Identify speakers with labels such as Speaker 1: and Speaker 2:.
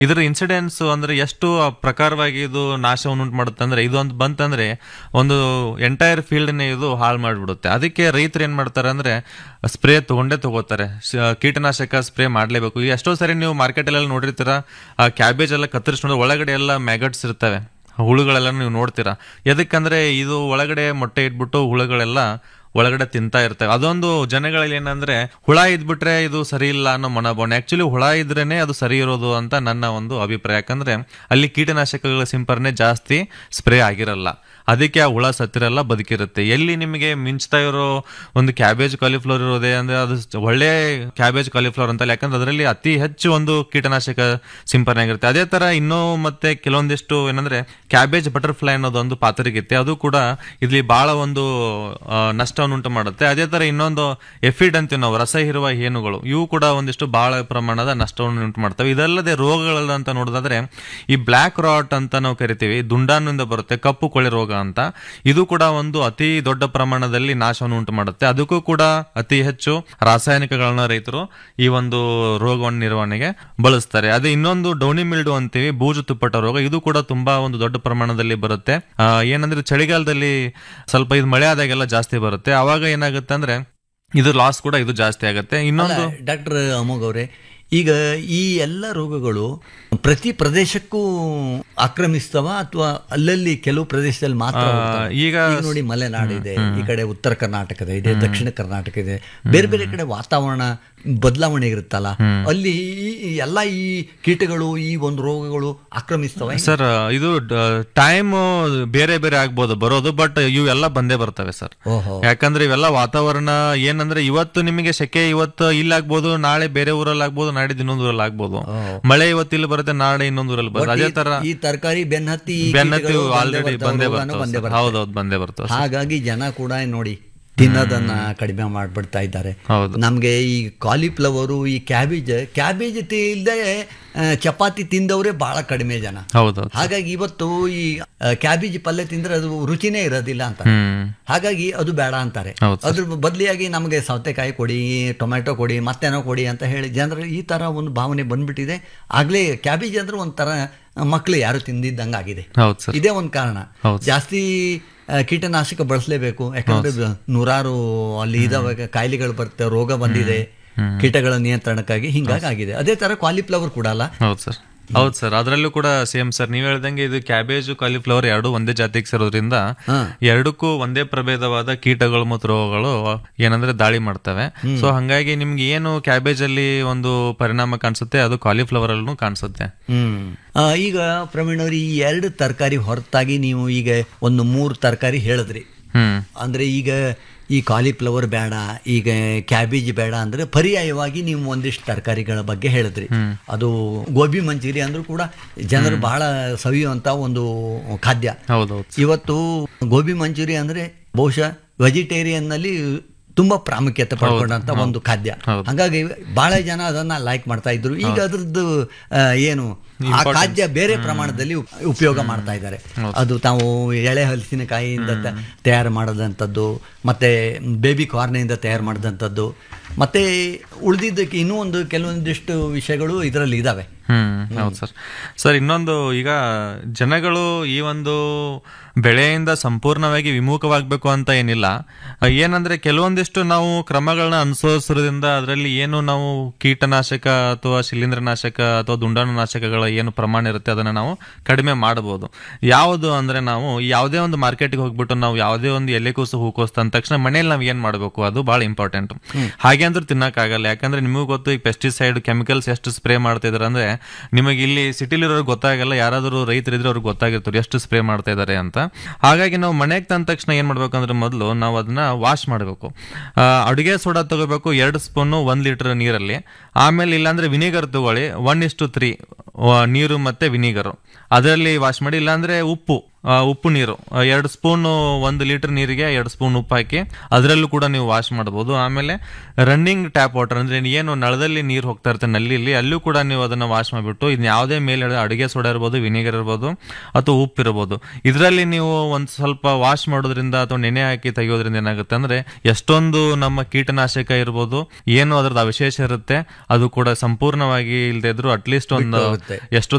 Speaker 1: ಇದರ ಇನ್ಸಿಡೆನ್ಸ್ ಅಂದ್ರೆ ಎಷ್ಟು ಪ್ರಕಾರವಾಗಿ ಇದು ನಾಶವನ್ನು ಉಂಟು ಮಾಡುತ್ತೆ ಅಂದ್ರೆ ಇದು ಒಂದು ಬಂತಂದ್ರೆ ಒಂದು ಎಂಟೈರ್ ಫೀಲ್ಡ್ನೇ ಇದು ಹಾಳು ಮಾಡಿಬಿಡುತ್ತೆ ಅದಕ್ಕೆ ರೈತರು ಏನ್ ಮಾಡ್ತಾರೆ ಅಂದ್ರೆ ಸ್ಪ್ರೇ ತಗೊಂಡೇ ತಗೋತಾರೆ ಶ- ಕೀಟನಾಶಕ ಸ್ಪ್ರೇ ಮಾಡ್ಲೇಬೇಕು ಈ ಎಷ್ಟೋ ಸರಿ ನೀವು ಮಾರ್ಕೆಟಲ್ಲೆಲ್ಲ ನೋಡಿರ್ತೀರ ಆ ಕ್ಯಾಬೇಜ್ ಎಲ್ಲ ಕತ್ತರಿಸಿ ನೋಡಿದ್ರೆ ಒಳಗಡೆ ಎಲ್ಲ ಮ್ಯಾಗಟ್ಸ್ ಇರ್ತವೆ ಹುಳುಗಳೆಲ್ಲ ನೀವು ನೋಡ್ತೀರಾ ಎದಕ್ಕಂದ್ರೆ ಇದು ಒಳಗಡೆ ಮೊಟ್ಟೆ ಇಟ್ಬಿಟ್ಟು ಹುಳುಗಳೆಲ್ಲ ಒಳಗಡೆ ತಿಂತಾ ಇರ್ತವೆ ಅದೊಂದು ಜನಗಳಲ್ಲಿ ಏನಂದ್ರೆ ಹುಳ ಇದ್ಬಿಟ್ರೆ ಇದು ಸರಿ ಇಲ್ಲ ಅನ್ನೋ ಮನೋಭಾವನೆ ಆಕ್ಚುಲಿ ಹುಳ ಇದ್ರೇನೆ ಅದು ಸರಿ ಇರೋದು ಅಂತ ನನ್ನ ಒಂದು ಅಭಿಪ್ರಾಯ ಯಾಕಂದ್ರೆ ಅಲ್ಲಿ ಕೀಟನಾಶಕಗಳ ಸಿಂಪರಣೆ ಜಾಸ್ತಿ ಸ್ಪ್ರೇ ಆಗಿರಲ್ಲ ಅದಕ್ಕೆ ಆ ಹುಳ ಸತ್ತಿರಲ್ಲ ಬದುಕಿರುತ್ತೆ ಎಲ್ಲಿ ನಿಮಗೆ ಮಿಂಚ್ತಾ ಇರೋ ಒಂದು ಕ್ಯಾಬೇಜ್ ಕಾಲಿಫ್ಲವರ್ ಇರೋದೇ ಅಂದ್ರೆ ಅದು ಒಳ್ಳೆ ಕ್ಯಾಬೇಜ್ ಕಾಲಿಫ್ಲವರ್ ಅಂತ ಯಾಕಂದ್ರೆ ಅದರಲ್ಲಿ ಅತಿ ಹೆಚ್ಚು ಒಂದು ಕೀಟನಾಶಕ ಸಿಂಪರಣೆ ಆಗಿರುತ್ತೆ ಅದೇ ತರ ಇನ್ನೂ ಮತ್ತೆ ಕೆಲವೊಂದಿಷ್ಟು ಏನಂದ್ರೆ ಕ್ಯಾಬೇಜ್ ಬಟರ್ಫ್ಲೈ ಅನ್ನೋದು ಒಂದು ಪಾತರಿಗಿತ್ತೆ ಅದು ಕೂಡ ಇಲ್ಲಿ ಬಹಳ ಒಂದು ಆ, ನಷ್ಟವನ್ನು ಉಂಟು ಮಾಡುತ್ತೆ ಅದೇ ತರ ಇನ್ನೊಂದು ಎಫಿಡ್ ಅಂತೀವಿ ನಾವು ರಸ ಹೀರುವ ಹೇನುಗಳು ಇವು ಕೂಡ ಒಂದಿಷ್ಟು ಬಹಳ ಪ್ರಮಾಣದ ನಷ್ಟವನ್ನು ಉಂಟು ಮಾಡ್ತವೆ ಇದಲ್ಲದೆ ರೋಗಗಳು ಅಂತ ನೋಡೋದಾದ್ರೆ ಈ ಬ್ಲ್ಯಾಕ್ ರಾಟ್ ಅಂತ ನಾವು ಕರಿತೀವಿ ದುಂಡಾನಿಂದ ಬರುತ್ತೆ ಕಪ್ಪು ಕೊಳೆ ರೋಗ ಅಂತ ಇದು ಕೂಡ ಒಂದು ಅತಿ ದೊಡ್ಡ ಪ್ರಮಾಣದಲ್ಲಿ ನಾಶವನ್ನು ಉಂಟು ಮಾಡುತ್ತೆ ಅದಕ್ಕೂ ಕೂಡ ಅತಿ ಹೆಚ್ಚು ರಾಸಾಯನಿಕಗಳನ್ನ ರೈತರು ಈ ಒಂದು ರೋಗವನ್ನು ನಿರ್ವಹಣೆಗೆ ಬಳಸ್ತಾರೆ ಅದೇ ಇನ್ನೊಂದು ಡೌನಿ ಮಿಲ್ಡು ಅಂತೀವಿ ಬೂಜು ತುಪ್ಪಟ ರೋಗ ಇದು ಕೂಡ ತುಂಬಾ ಒಂದು ದೊಡ್ಡ ಪ್ರಮಾಣದಲ್ಲಿ ಬರುತ್ತೆ ಆ, ಏನಂದ್ರೆ ಚಳಿಗಾಲದಲ್ಲಿ ಸ್ವಲ್ಪ ಇದು ಮಳೆ ಆದಾಗೆಲ್ಲ ಜಾಸ್ತಿ ಬರುತ್ತೆ ಅವಾಗ ಏನಾಗುತ್ತೆ ಅಂದ್ರೆ ಇದು ಲಾಸ್ ಕೂಡ ಇದು ಜಾಸ್ತಿ ಆಗುತ್ತೆ ಇನ್ನೊಂದು
Speaker 2: ಡಾಕ್ಟರ್ ಅಮೋಘ್ ಅವರೇ ಈಗ ಈ ಎಲ್ಲ ರೋಗಗಳು ಪ್ರತಿ ಪ್ರದೇಶಕ್ಕೂ ಆಕ್ರಮಿಸ್ತವ ಅಥವಾ ಅಲ್ಲಲ್ಲಿ ಕೆಲವು ಪ್ರದೇಶದಲ್ಲಿ ಮಾತ್ರ ಹೋಗ್ತವಾ?
Speaker 1: ಈಗ
Speaker 2: ನೋಡಿ ಮಲೆನಾಡು ಇದೆ ಈ ಕಡೆ ಉತ್ತರ ಕರ್ನಾಟಕದ ಇದೆ ದಕ್ಷಿಣ ಕರ್ನಾಟಕ ಇದೆ ಬೇರೆ ಬೇರೆ ಕಡೆ ವಾತಾವರಣ ಬದಲಾವಣೆ ಇರುತ್ತಲ್ಲ ಅಲ್ಲಿ ಈ- ಈ ಎಲ್ಲ ಈ ಕೀಟಗಳು ಈ ಒಂದು ರೋಗಗಳು ಆಕ್ರಮಿಸ್ತವೆ
Speaker 1: ಸರ್ ಇದು ಟೈಮ್ ಬೇರೆ ಬೇರೆ ಆಗ್ಬೋದು ಬರೋದು ಬಟ್ ಇವೆಲ್ಲ ಬಂದೇ ಬರ್ತವೆ ಸರ್
Speaker 2: ಓಹೋ
Speaker 1: ಯಾಕಂದ್ರೆ ಇವೆಲ್ಲ ವಾತಾವರಣ ಏನಂದ್ರೆ ಇವತ್ತು ನಿಮಗೆ ಸೆಕೆ ಇವತ್ತು ಇಲ್ಲಿ ಆಗ್ಬೋದು ನಾಳೆ ಬೇರೆ ಊರಲ್ಲಿ ಆಗ್ಬೋದು ನಾಡಿದ್ದು ಇನ್ನೊಂದು ಊರಲ್ಲಿ ಆಗ್ಬೋದು ಮಳೆ ಇವತ್ತು ಇಲ್ಲಿ ಬರುತ್ತೆ ನಾಳೆ ಇನ್ನೊಂದು ಊರಲ್ಲಿ ಬರುತ್ತೆ ಅದೇ ತರ
Speaker 2: ಈ ತರಕಾರಿ ಬೆನ್ನತ್ತಿ
Speaker 1: ಬೆನ್ನತ್ತಿ
Speaker 2: ಕೀಟಗಳು ಬಂದೇ
Speaker 1: ಆಲ್ರೆಡಿ
Speaker 2: ಬರ್ತಾವೆ,
Speaker 1: ಬಂದೇ
Speaker 2: ರೋಗನೂ ಬಂದೇ
Speaker 1: ಬರ್ತವೆ
Speaker 2: ಬರ್ತವೆ.
Speaker 1: ಹೌದೌದು ಬಂದೇ ಬರ್ತವೆ sir.
Speaker 2: ಹಾಗಾಗಿ ಜನ ಕೂಡ ನೋಡಿ ತಿನ್ನೋದನ್ನ ಕಡಿಮೆ ಮಾಡ್ಬಿಡ್ತಾ ಇದ್ದಾರೆ
Speaker 1: ಹೌದು
Speaker 2: ನಮ್ಗೆ ಈ ಕಾಲಿಫ್ಲವರು ಈ ಕ್ಯಾಬೇಜ್ ಕ್ಯಾಬೇಜ್ ಇಲ್ಲದೆ ಚಪಾತಿ ತಿಂದವರೇ ಬಹಳ ಕಡಿಮೆ ಜನ
Speaker 1: ಹೌದೌದು
Speaker 2: ಹಾಗಾಗಿ ಇವತ್ತು ಈ ಕ್ಯಾಬೇಜ್ ಪಲ್ಯ ತಿಂದ್ರೆ ಅದು ರುಚಿನೇ ಇರೋದಿಲ್ಲ ಅಂತ
Speaker 1: ಹ್ಮ್
Speaker 2: ಹಾಗಾಗಿ ಅದು ಬೇಡ ಅಂತಾರೆ
Speaker 1: ಹೌದು
Speaker 2: ಅದ್ರ ಬದಲಿಯಾಗಿ ನಮಗೆ ಸೌತೆಕಾಯಿ ಕೊಡಿ ಟೊಮೆಟೊ ಕೊಡಿ ಮತ್ತೇನೋ ಕೊಡಿ ಅಂತ ಹೇಳಿ ಜನರು ಈ ತರ ಒಂದು ಭಾವನೆ ಬಂದ್ಬಿಟ್ಟಿದೆ ಆಗ್ಲೇ ಕ್ಯಾಬೇಜ್ ಅಂದ್ರೆ ಒಂಥರ ಮಕ್ಕಳು ಯಾರು ತಿಂದಿದ್ದಂಗೆ ಆಗಿದೆ
Speaker 1: ಹೌದು ಸರ್
Speaker 2: ಇದೇ ಒಂದು ಕಾರಣ
Speaker 1: ಹೌದು.
Speaker 2: ಜಾಸ್ತಿ ಆ, ಕೀಟನಾಶಕ ಬಳಸಲೇಬೇಕು ಯಾಕಂದ್ರೆ ನೂರಾರು ಅಲ್ಲಿ ಇದಾವೆ ಕಾಯಿಲೆಗಳು ಬರುತ್ತೆ ರೋಗ ಬಂದಿದೆ ಕೀಟಗಳ ನಿಯಂತ್ರಣಕ್ಕಾಗಿ ಹಿಂಗಾಗಿ ಆಗಿದೆ ಅದೇ ತರ ಕಾಲಿಫ್ಲವರ್ ಕೂಡ ಅಲ್ಲ
Speaker 1: ಹೌದು ಸರ್ ಹೌದು ಸರ್ ಅದರಲ್ಲೂ ಕೂಡ ಸೇಮ್ ಸರ್ ನೀವ್ ಹೇಳ್ದಂಗೆ ಇದು ಕ್ಯಾಬೇಜ್ ಕಾಲಿಫ್ಲವರ್ ಎರಡು ಒಂದೇ ಜಾತಿಗೆ ಸೇರೋದ್ರಿಂದ
Speaker 2: ಹಾ.
Speaker 1: ಎರಡಕ್ಕೂ ಒಂದೇ ಪ್ರಭೇದವಾದ ಕೀಟಗಳು ಮತ್ತು ರೋಗಗಳು ಏನಂದ್ರೆ ದಾಳಿ ಮಾಡ್ತವೆ ಸೊ ಹಂಗಾಗಿ ನಿಮ್ಗೆ ಏನು ಕ್ಯಾಬೇಜ್ ಅಲ್ಲಿ ಒಂದು ಪರಿಣಾಮ ಕಾಣಿಸುತ್ತೆ ಅದು ಕಾಲಿಫ್ಲವರ್ ಅಲ್ಲೂ ಕಾಣಿಸುತ್ತೆ
Speaker 2: ಹ್ಮ್ ಆ, ಈಗ ಪ್ರವೀಣ್ ಅವ್ರಿ ಈ ಎರಡು ತರಕಾರಿ ಹೊರತಾಗಿ ನೀವು ಈಗ ಒಂದು ಮೂರು ತರಕಾರಿ ಹೇಳಿದ್ರಿ
Speaker 1: ಹ್ಮ್
Speaker 2: ಅಂದ್ರೆ ಈಗ ಈ ಕಾಲಿಫ್ಲವರ್ ಬೇಡ ಈಗ ಕ್ಯಾಬೇಜ್ ಬೇಡ ಅಂದ್ರೆ ಪರ್ಯಾಯವಾಗಿ ನೀವು ಒಂದಿಷ್ಟು ತರಕಾರಿಗಳ ಬಗ್ಗೆ ಹೇಳಿದ್ರಿ ಅದು ಗೋಬಿ ಮಂಚೂರಿ ಅಂದ್ರೂ ಕೂಡ ಜನರು ಬಹಳ ಸವಿಯುವಂತ ಒಂದು ಖಾದ್ಯ
Speaker 1: ಹೌದೌದು
Speaker 2: ಇವತ್ತು ಗೋಬಿ ಮಂಚೂರಿ ಅಂದ್ರೆ ಬಹುಶಃ ವೆಜಿಟೇರಿಯನ್ ನಲ್ಲಿ ತುಂಬಾ ಪ್ರಾಮುಖ್ಯತೆ ಪಡ್ಕೊಂಡಂತ ಒಂದು ಖಾದ್ಯ
Speaker 1: ಹೌದು.
Speaker 2: ಹಂಗಾಗಿ ಬಹಳ ಜನ ಅದನ್ನ ಲೈಕ್ ಮಾಡ್ತಾ ಇದ್ರು ಈಗ ಅದ್ರದ್ದು ಆ, ಏನು ಆ ಖಾದ್ಯ ಬೇರೆ ಪ್ರಮಾಣದಲ್ಲಿ ಉಪ್- ಉಪಯೋಗ ಮಾಡ್ತಾ ಇದ್ದಾರೆ ಅದು ತಾವು ಎಳೆ ಹಲಸಿನಕಾಯಿಯಿಂದ ತ- ತಯಾರು ಮಾಡೋದಂಥದ್ದು ಮತ್ತೆ ಬೇಬಿ ಕಾರ್ನಿಂದ ತಯಾರು ಮಾಡಿದಂಥದ್ದು ಮತ್ತೆ ಉಳಿದಿದ್ದಕ್ಕೆ ಇನ್ನೂ ಒಂದು ಕೆಲವೊಂದಿಷ್ಟು ವಿಷಯಗಳು ಇದರಲ್ಲಿ ಇದಾವೆ
Speaker 1: ಹ್ಮ್ ಹೌದು ಸರ್ ಸರ್ ಇನ್ನೊಂದು ಈಗ ಜನಗಳು ಈ ಒಂದು ಬೆಳೆಯಿಂದ ಸಂಪೂರ್ಣವಾಗಿ ವಿಮುಖವಾಗಬೇಕು ಅಂತ ಏನಿಲ್ಲ ಆ, ಏನಂದ್ರೆ ಕೆಲವೊಂದಿಷ್ಟು ನಾವು ಕ್ರಮಗಳನ್ನ ಅನುಸರಿಸೋದ್ರಿಂದ ಅದರಲ್ಲಿ ಏನು ನಾವು ಕೀಟನಾಶಕ ಅಥವಾ ಶಿಲೀಂಧ್ರನಾಶಕ ಅಥವಾ ದುಂಡಾಣುನಾಶಕಗಳ ಏನು ಪ್ರಮಾಣ ಇರುತ್ತೆ ಅದನ್ನ ನಾವು ಕಡಿಮೆ ಮಾಡಬಹುದು ಯಾವುದು ಅಂದ್ರೆ ನಾವು ಯಾವುದೇ ಒಂದು ಮಾರ್ಕೆಟ್ಗೆ ಹೋಗ್ಬಿಟ್ಟು ನಾವು ಯಾವುದೇ ಒಂದು ಎಲೆಕೋಸು ಹೂಕೋಸು ಅಂದ ತಕ್ಷಣ ಮನೇಲಿ ನಾವು ಏನ್ ಮಾಡಬೇಕು ಅದು ಬಹಳ ಇಂಪಾರ್ಟೆಂಟ್ ಹಾಗೆ ಅಂದ್ರೆ ತಿನ್ನಕ್ಕಾಗಲ್ಲ ಯಾಕಂದ್ರೆ ನಿಮಗೂ ಗೊತ್ತು ಈ ಪೆಸ್ಟಿಸೈಡ್ ಕೆಮಿಕಲ್ಸ್ ಎಷ್ಟು ಸ್ಪ್ರೇ ಮಾಡ್ತಿದಾರೆ ಅಂದ್ರೆ ನಿಮಗೆ ಇಲ್ಲಿ ಸಿಟಿಲಿರೋರು ಗೊತ್ತಾಗಲ್ಲ ಯಾರಾದರೂ ರೈತರಿದ್ರೆ ಅವ್ರಿಗೆ ಗೊತ್ತಾಗಿರ್ತಾರೆ ಎಷ್ಟು ಸ್ಪ್ರೇ ಮಾಡ್ತಾ ಇದ್ದಾರೆ ಅಂತ ಹಾಗಾಗಿ ನಾವು ಮನೆಗೆ ತಂದ ತಕ್ಷಣ ಏನ್ ಮಾಡ್ಬೇಕಂದ್ರೆ ಮೊದಲು ನಾವು ಅದನ್ನ ವಾಶ್ ಮಾಡಬೇಕು ಅಡುಗೆ ಸೋಡಾ ತಗೋಬೇಕು ಎರಡು ಸ್ಪೂನು ಒಂದ್ ಲೀಟರ್ ನೀರಲ್ಲಿ ಆಮೇಲೆ ಇಲ್ಲಾಂದ್ರೆ ವಿನಿಗರ್ ತಗೊಳ್ಳಿ ಒನ್ ಇಷ್ಟು ತ್ರೀ ನೀರು ಮತ್ತೆ ವಿನಿಗರ್ ಅದರಲ್ಲಿ ವಾಶ್ ಮಾಡಿ ಇಲ್ಲಾಂದ್ರೆ ಉಪ್ಪು ಆ, ಉಪ್ಪು ನೀರು ಆ, ಎರಡು ಸ್ಪೂನ್ ಒಂದು ಲೀಟರ್ ನೀರಿಗೆ ಎರಡು ಸ್ಪೂನ್ ಉಪ್ಪು ಹಾಕಿ ಅದರಲ್ಲೂ ಕೂಡ ನೀವು ವಾಶ್ ಮಾಡ್ಬೋದು ಆಮೇಲೆ ರನ್ನಿಂಗ್ ಟ್ಯಾಪ್ ವಾಟರ್ ಅಂದ್ರೆ ಏನು ನಳದಲ್ಲಿ ನೀರು ಹೋಗ್ತಾ ಇರುತ್ತೆ ನಲ್ಲಿಲಿ ಅಲ್ಲೂ ಕೂಡ ನೀವು ಅದನ್ನ ವಾಶ್ ಮಾಡಿಬಿಟ್ಟು ಇನ್ನು ಯಾವುದೇ ಮೇಲೆ ಅಡುಗೆ ಸೋಡಾ ಇರ್ಬೋದು ವಿನಿಗರ್ ಇರ್ಬೋದು ಅಥವಾ ಉಪ್ಪು ಇರ್ಬೋದು ಇದರಲ್ಲಿ ನೀವು ಒಂದು ಸ್ವಲ್ಪ ವಾಶ್ ಮಾಡೋದ್ರಿಂದ ಅಥವಾ ನೆನೆ ಹಾಕಿ ತೆಗೆಯೋದ್ರಿಂದ ಏನಾಗುತ್ತೆ ಅಂದ್ರೆ ಎಷ್ಟೊಂದು ನಮ್ಮ ಕೀಟನಾಶಕ ಇರ್ಬೋದು ಏನು ಅದ್ರದ್ದು ಅವಶೇಷ ಇರುತ್ತೆ ಅದು ಕೂಡ ಸಂಪೂರ್ಣವಾಗಿ ಇಲ್ಲದೆ ಇದ್ರು ಅಟ್ಲೀಸ್ಟ್ ಒಂದು
Speaker 2: ಹೋಗುತ್ತೆ.
Speaker 1: ಎಷ್ಟು